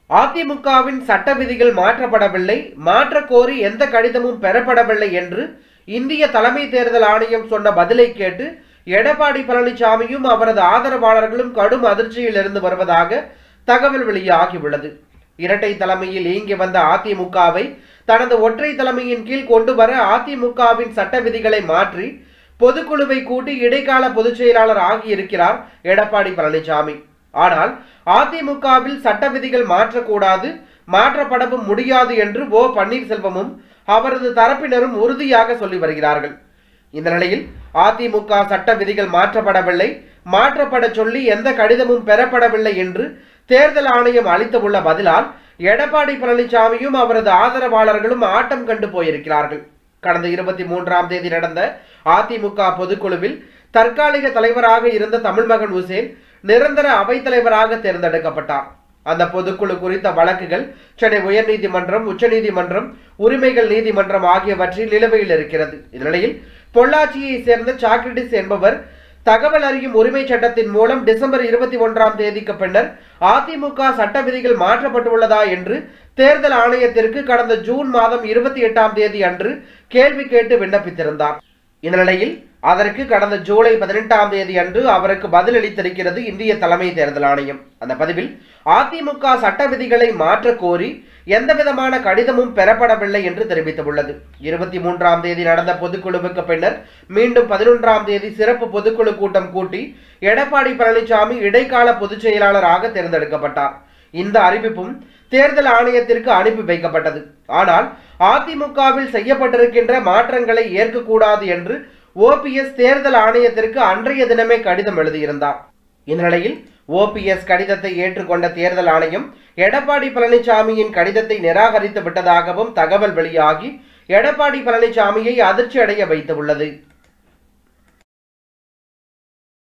அதிமுகவின் சட்ட விதிகள் மாற்றப்படவில்லை மாற்றக் கோரி எந்த கடிதமும் பெறப்படவில்லை என்று இந்திய தலைமை தேர்தல் ஆணையம் சொன்ன பதிலை கேட்டு எடப்பாடி பழனிசாமியும் அவரது ஆதரவாளர்களும் கடும் அதிர்ச்சியில் இருந்து வருவதாக தகவல் வெளியாகியுள்ளது இரட்டை தலைமையில் இயங்கி வந்த அதிமுகவை தனது ஒற்றை தலைமையின் கீழ் கொண்டு வர அதிமுகவின் சட்ட விதிகளை மாற்றி பொதுக்குழுவை கூட்டி இடைக்கால பொதுச் செயலாளர் ஆகியிருக்கிறார் எடப்பாடி பழனிசாமி ஆனால் அதிமுகவில் சட்ட விதிகள் மாற்றக்கூடாது மாற்றப்படவும் முடியாது என்று ஓ பன்னீர்செல்வமும் அவரது தரப்பினரும் உறுதியாக சொல்லி வருகிறார்கள் இந்த நிலையில் அதிமுக சட்ட விதிகள் மாற்றப்படவில்லை மாற்றப்பட சொல்லி எந்த கடிதமும் பெறப்படவில்லை என்று தேர்தல் ஆணையம் அளித்துள்ள பதிலால் எடப்பாடி பழனிசாமியும் அவரது ஆதரவாளர்களும் ஆட்டம் கண்டு போயிருக்கிறார்கள் கடந்த இருபத்தி மூன்றாம் தேதி நடந்த அதிமுக பொதுக்குழுவில் தற்காலிக தலைவராக இருந்த தமிழ்மகன் உசேன் நிரந்தர அவைத்தலைவராக தேர்ந்தெடுக்கப்பட்டார் அந்த பொதுக்குழு குறித்த வழக்குகள் சென்னை உயர்நீதிமன்றம் உச்சநீதிமன்றம் உரிமைகள் நீதிமன்றம் ஆகியவற்றில் நிலுவையில் இருக்கிறது இந்நிலையில் பொள்ளாச்சியை சேர்ந்த சாக்ரட்டிஸ் என்பவர் தகவல் அறியும் உரிமை சட்டத்தின் மூலம் டிசம்பர் இருபத்தி ஒன்றாம் தேதிக்கு பின்னர் அதிமுக சட்ட விதிகள் மாற்றப்பட்டுள்ளதா என்று தேர்தல் ஆணையத்திற்கு கடந்த ஜூன் மாதம் இருபத்தி எட்டாம் தேதி அன்று கேள்வி கேட்டு விண்ணப்பித்திருந்தார் இந்த நிலையில் அதற்கு கடந்த ஜூலை பதினெட்டாம் தேதி அன்று அவருக்கு பதிலளித்திருக்கிறது இந்திய தலைமை தேர்தல் ஆணையம் அந்த பதிவில் அதிமுக சட்ட விதிகளை மாற்ற கோரி எந்தவிதமான கடிதமும் பெறப்படவில்லை என்று தெரிவித்துள்ளது இருபத்தி மூன்றாம் தேதி நடந்த பொதுக்குழுவுக்கு பின்னர் மீண்டும் பதினொன்றாம் தேதி சிறப்பு பொதுக்குழு கூட்டம் கூட்டி எடப்பாடி பழனிசாமி இடைக்கால பொதுச் செயலாளராக தேர்ந்தெடுக்கப்பட்டார் இந்த அறிவிப்பும் தேர்தல் ஆணையத்திற்கு அனுப்பி வைக்கப்பட்டது ஆனால் அதிமுகவில் செய்யப்பட்டிருக்கின்ற மாற்றங்களை ஏற்கக்கூடாது என்று ஓபிஎஸ் தேர்தல் ஆணையத்திற்கு அன்றைய தினமே கடிதம் எழுதியிருந்தார் இந்நிலையில் ஓபிஎஸ் கடிதத்தை ஏற்றுக்கொண்ட தேர்தல் ஆணையம் எடப்பாடி பழனிசாமியின் கடிதத்தை நிராகரித்து விட்டதாகவும் தகவல் வெளியாகி எடப்பாடி பழனிசாமியை அதிர்ச்சி அடைய வைத்துள்ளது